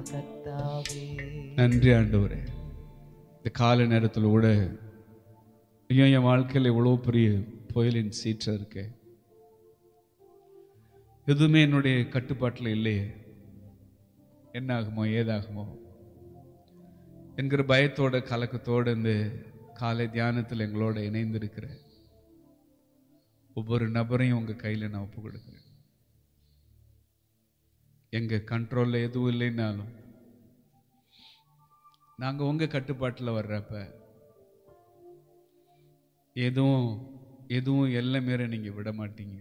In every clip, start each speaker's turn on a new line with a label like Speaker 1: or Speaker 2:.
Speaker 1: கர்த்தாவே
Speaker 2: நன்றி ஆண்டவரே இந்த கால நேரத்தில் கூட ஐயோ என் வாழ்க்கையில் இவ்வளோ பெரிய புயலின் சீற்றம் இருக்கே எதுவுமே என்னுடைய கட்டுப்பாட்டில் இல்லையே என்ன ஆகுமோ ஏதாகுமோ என்கிற பயத்தோட கலக்கத்தோட இந்த காலை தியானத்தில் எங்களோட இணைந்திருக்கிற ஒவ்வொரு நபரையும் உங்க கையில நான் ஒப்பு கொடுக்குறேன் எங்க கண்ட்ரோல்ல எதுவும் இல்லைன்னாலும் நாங்க உங்க கட்டுப்பாட்டில் வர்றப்ப எதுவும் எதுவும் எல்லை மீற நீங்க விட மாட்டீங்க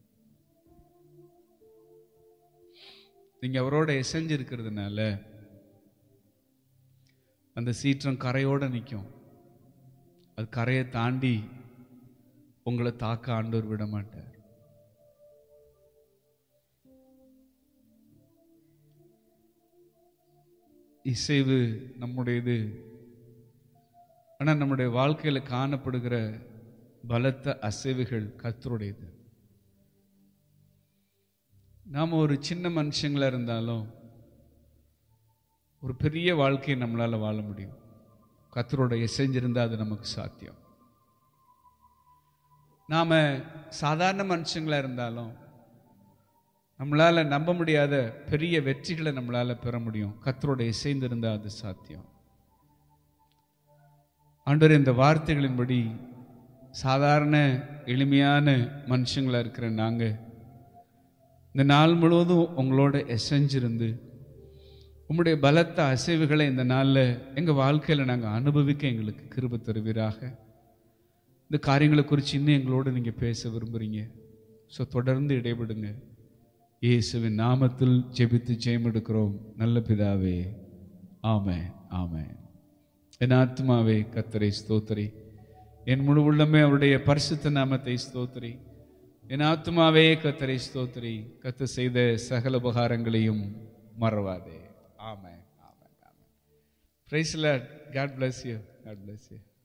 Speaker 2: நீங்க அவரோட எசைஞ்சு இருக்கிறதுனால அந்த சீற்றம் கரையோட நிற்கும் அது கரையை தாண்டி உங்களை தாக்க ஆண்டவர் விட மாட்டார் இசைவு நம்முடையது ஆனால் நம்முடைய வாழ்க்கையில் காணப்படுகிற பலத்த அசைவுகள் கர்த்தருடையது நாம் ஒரு சின்ன மனுஷங்களா இருந்தாலும் ஒரு பெரிய வாழ்க்கையை நம்மளால் வாழ முடியும் கர்த்தரோட இசைஞ்சிருந்தால் அது நமக்கு சாத்தியம் நாம் சாதாரண மனுஷங்களா இருந்தாலும் நம்மளால் நம்ப முடியாத பெரிய வெற்றிகளை நம்மளால் பெற முடியும் கர்த்தரோட இசைந்திருந்தால் அது சாத்தியம் ஆண்டவர் இந்த வார்த்தைகளின்படி சாதாரண எளிமையான மனுஷங்களா இருக்கிற நாங்கள் இந்த நாள் முழுவதும் உங்களோட எசைஞ்சிருந்து உம்முடைய பலத்த அசைவுகளை இந்த நாளில் எங்கள் வாழ்க்கையில் நாங்கள் அனுபவிக்க எங்களுக்கு கிருப தருவீராக இந்த காரியங்களை குறித்து இன்னும் எங்களோடு நீங்கள் பேச விரும்புகிறீங்க ஸோ தொடர்ந்து இடைபடுங்க இயேசுவின் நாமத்தில் ஜெபித்து ஜெயம் எடுக்கிறோம் நல்ல பிதாவே ஆமே ஆமே என் ஆத்மாவே கத்தரை ஸ்தோத்திரி என் முழு உள்ளமே அவருடைய பரிசுத்த நாமத்தை ஸ்தோத்திரி என் ஆத்மாவே கத்தரை ஸ்தோத்திரி கத்து செய்த சகல உபகாரங்களையும் மறவாதே ஆமே ஆமே ஆமே பிரைஸ்ல God bless you God bless you